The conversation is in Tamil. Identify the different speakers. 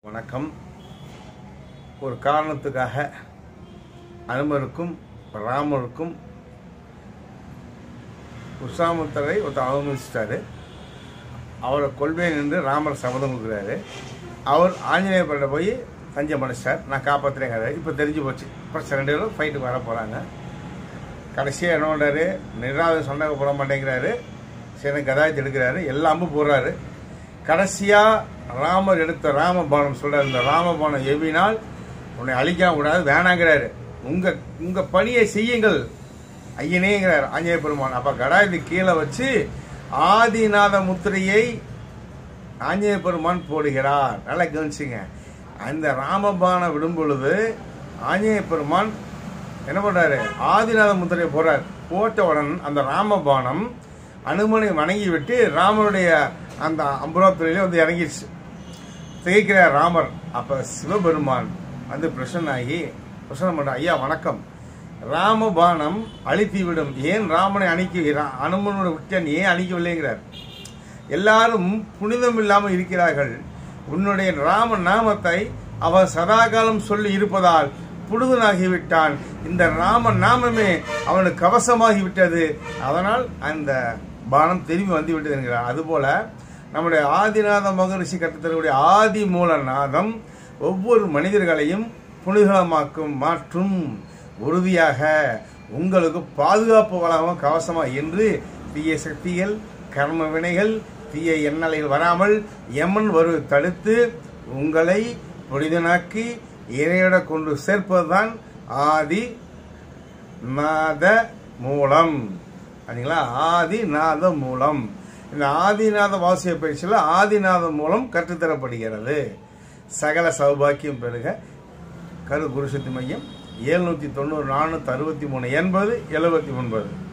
Speaker 1: வணக்கம் ஒரு காரணத்துக்காக அனுமருக்கும் ராமருக்கும் உசாமுத்தரை ஒருத்தர் அவமதிச்சிட்டாரு அவரை கொள்வேன் என்று ராமர் சபதம் கொடுக்குறாரு அவர் ஆஞ்சநேயர்கிட்ட போய் தஞ்சம் அடைச்சிட்டார் நான் காப்பாற்றுறேங்கிறாரு இப்போ தெரிஞ்சு போச்சு பிரச்சனை ரெண்டு பேரும் ஃபைட்டுக்கு வர போகிறாங்க கடைசியாக என்ன பண்ணுறாரு நிராத சொன்ன போட மாட்டேங்கிறாரு சரி கதாயத்தை எடுக்கிறாரு எல்லாமே போடுறாரு கடைசியாக ராமர் எடுத்த ராமபானம் சொல்கிறார் இந்த ராமபானம் எவ்வினால் உன்னை அழிக்க கூடாது வேணாங்கிறாரு உங்கள் உங்கள் பணியை செய்யுங்கள் ஐயனேங்கிறார் ஆஞ்சநேய பெருமான் அப்போ கடாயத்தை கீழே வச்சு ஆதிநாத முத்திரையை ஆஞ்சநேய பெருமான் போடுகிறார் நல்லா கவனிச்சுங்க அந்த ராமபானம் விடும் பொழுது ஆஞ்சநேய பெருமான் என்ன பண்றாரு ஆதிநாத முத்திரையை போடுறார் போட்டவுடன் அந்த ராமபானம் அனுமனை வணங்கி விட்டு ராமனுடைய அந்த அம்புராத்துறையிலே வந்து இறங்கிடுச்சு திகைக்கிறார் ராமர் அப்ப சிவபெருமான் வந்து பிரசன்னாகி பிரசன்னம் பண்ற ஐயா வணக்கம் ராமபானம் அழித்துவிடும் ஏன் ராமனை அணிக்க அனுமனோட விட்டன் ஏன் அணிக்கவில்லைங்கிறார் எல்லாரும் புனிதம் இல்லாமல் இருக்கிறார்கள் உன்னுடைய ராம நாமத்தை அவன் சதாகாலம் சொல்லி இருப்பதால் புனிதனாகிவிட்டான் இந்த ராம நாமமே அவனுக்கு கவசமாகி விட்டது அதனால் அந்த பானம் திரும்பி வந்து விட்டது என்கிறார் அதுபோல நம்முடைய ஆதிநாத மகரிஷி கற்றுத்தரக்கூடிய ஆதி மூலநாதம் ஒவ்வொரு மனிதர்களையும் புனிதமாக்கும் மாற்றும் உறுதியாக உங்களுக்கு பாதுகாப்பு வளமாக கவசமாக என்று தீய சக்திகள் கர்ம வினைகள் தீய எண்ணலைகள் வராமல் யமன் வரு தடுத்து உங்களை புனிதனாக்கி இறையிட கொண்டு சேர்ப்பதுதான் ஆதி நாத மூலம் சரிங்களா ஆதிநாத மூலம் இந்த ஆதிநாத வாசிய பயிற்சியில் ஆதிநாத மூலம் கற்றுத்தரப்படுகிறது சகல சௌபாக்கியம் பெறுக கரு குருசக்தி மையம் எழுநூற்றி தொண்ணூறு நானூற்றி அறுபத்தி மூணு எண்பது எழுபத்தி ஒன்பது